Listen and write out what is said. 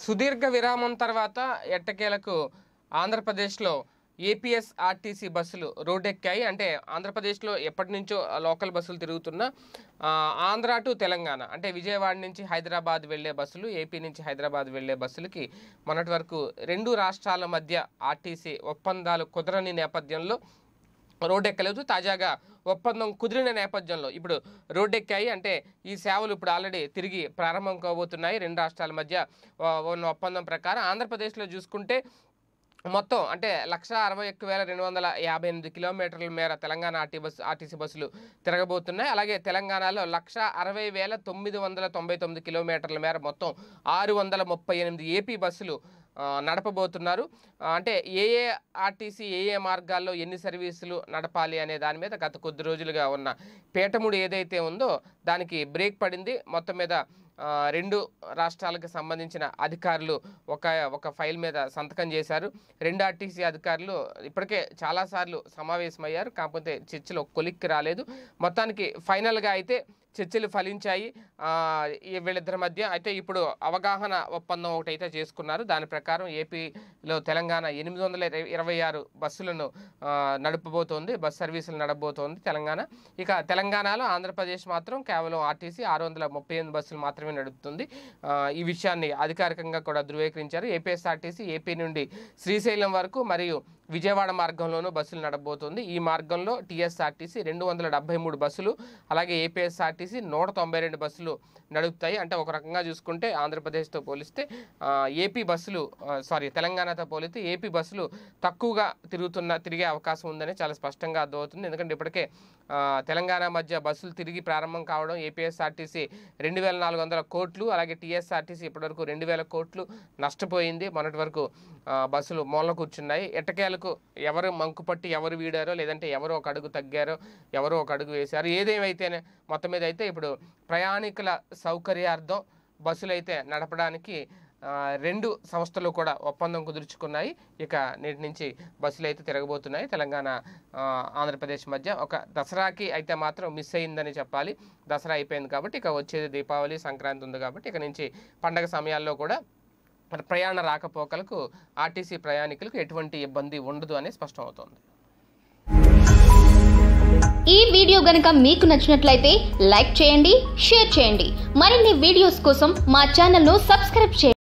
సుదీర్ఘ విరామం తర్వాత ఎట్టకేలకు ఆంధ్రప్రదేశ్లో ఏపీఎస్ ఆర్టీసీ బస్సులు రోడ్డెక్కాయి అంటే ఆంధ్రప్రదేశ్లో ఎప్పటి నుంచో లోకల్ బస్సులు తిరుగుతున్న ఆ, ఆంధ్ర టు తెలంగాణ అంటే విజయవాడ నుంచి హైదరాబాద్ వెళ్ళే బస్సులు ఏపీ నుంచి హైదరాబాద్ వెళ్ళే బస్సులకి మొన్నటి వరకు రెండు రాష్ట్రాల మధ్య ఆర్టీసీ ఒప్పందాలు కుదరని నేపథ్యంలో రోడ్డు ఎక్కలేదు తాజాగా ఒప్పందం కుదిరిన నేపథ్యంలో ఇప్పుడు రోడ్డు ఎక్కాయి అంటే ఈ సేవలు ఇప్పుడు ఆల్రెడీ తిరిగి ప్రారంభం కాబోతున్నాయి రెండు రాష్ట్రాల మధ్య ఆ, ఉన్న ఒప్పందం ప్రకారం ఆంధ్రప్రదేశ్లో చూసుకుంటే మొత్తం అంటే లక్ష అరవై ఒక్క వేల రెండు వందల యాభై ఎనిమిది కిలోమీటర్ల మేర తెలంగాణ ఆర్టీ బస్సు ఆర్టీసీ బస్సులు తిరగబోతున్నాయి అలాగే తెలంగాణలో లక్ష అరవై వేల తొమ్మిది వందల తొంభై తొమ్మిది కిలోమీటర్ల మేర మొత్తం ఆరు వందల ముప్పై ఎనిమిది ఏపీ బస్సులు ఆ, నడపబోతున్నారు ఆ, అంటే ఏ ఏ ఆర్టీసీ ఏ ఏ మార్గాల్లో ఎన్ని సర్వీసులు నడపాలి అనే దాని మీద గత కొద్ది రోజులుగా ఉన్న పీఠముడు ఏదైతే ఉందో దానికి బ్రేక్ పడింది మొత్తం మీద ఆ, రెండు రాష్ట్రాలకు సంబంధించిన అధికారులు ఒక ఒక ఫైల్ మీద సంతకం చేశారు రెండు ఆర్టీసీ అధికారులు ఇప్పటికే చాలాసార్లు సమావేశమయ్యారు కాకపోతే చర్చలు ఒక కొలిక్కి రాలేదు మొత్తానికి ఫైనల్గా అయితే చర్చలు ఫలించాయి ఆ, ఈ వీళ్ళిద్దరి మధ్య అయితే ఇప్పుడు అవగాహన ఒప్పందం ఒకటి అయితే చేసుకున్నారు దాని ప్రకారం ఏపీలో తెలంగాణ ఎనిమిది వందల ఇరవై- ఇరవై ఆరు బస్సులను ఆ, నడపబోతోంది బస్ సర్వీసులు నడపబోతోంది తెలంగాణ ఇక తెలంగాణలో ఆంధ్రప్రదేశ్ మాత్రం కేవలం ఆర్టీసీ ఆరు వందల ముప్పై ఎనిమిది బస్సులు మాత్రమే నడుపుతుంది ఆ, ఈ విషయాన్ని అధికారికంగా కూడా ధృవీకరించారు ఏపీఎస్ఆర్టీసీ ఏపీ నుండి శ్రీశైలం వరకు మరియు విజయవాడ మార్గంలోనూ బస్సులు నడబోతుంది ఈ మార్గంలో టీఎస్ఆర్టీసీ రెండు వందల డెబ్బై మూడు బస్సులు అలాగే ఏపీఎస్ఆర్టీసీ నూట తొంభై రెండు బస్సులు నడుపుతాయి అంటే ఒక రకంగా చూసుకుంటే ఆంధ్రప్రదేశ్తో పోలిస్తే ఆ, ఏపీ బస్సులు ఆ, సారీ తెలంగాణతో పోలిస్తే ఏపీ బస్సులు తక్కువగా తిరుగుతున్న తిరిగే అవకాశం ఉందని చాలా స్పష్టంగా అర్థమవుతుంది ఎందుకంటే ఇప్పటికే ఆ, తెలంగాణ మధ్య బస్సులు తిరిగి ప్రారంభం కావడం ఏపీఎస్ఆర్టీసీ రెండు వేల నాలుగు వందల కోట్లు అలాగే టీఎస్ఆర్టీసీ ఇప్పటివరకు రెండు వేల కోట్లు నష్టపోయింది మొన్నటి వరకు ఆ, బస్సులు మూల కూర్చున్నాయి ఎట్టకేలకు ఎవరు మంకుపట్టి ఎవరు వీడారో లేదంటే ఎవరు ఒక అడుగు తగ్గారో ఎవరు ఒక అడుగు వేశారు ఏదేమైతేనే మొత్తం మీద అయితే ఇప్పుడు ప్రయాణికుల సౌకర్యార్థం బస్సులు అయితే నడపడానికి ఆ, రెండు సంస్థలు కూడా ఒప్పందం కుదుర్చుకున్నాయి ఇక నేటి నుంచి బస్సులు అయితే తిరగబోతున్నాయి తెలంగాణ ఆ, ఆంధ్రప్రదేశ్ మధ్య ఒక దసరాకి అయితే మాత్రం మిస్ అయిందని చెప్పాలి దసరా అయిపోయింది కాబట్టి ఇక వచ్చేది దీపావళి సంక్రాంతి ఉంది కాబట్టి ఇక నుంచి పండగ సమయాల్లో కూడా మరి ప్రయాణ రాకపోకలకు ఆర్టీసీ ప్రయాణికులకు ఎటువంటి ఇబ్బంది ఉండదు అని స్పష్టం అవుతోంది ఈ వీడియో గనక మీకు నచ్చినట్లయితే లైక్ చేయండి షేర్ చేయండి మరిన్ని వీడియోస్ కోసం మా ఛానల్ను సబ్స్క్రైబ్ చేయండి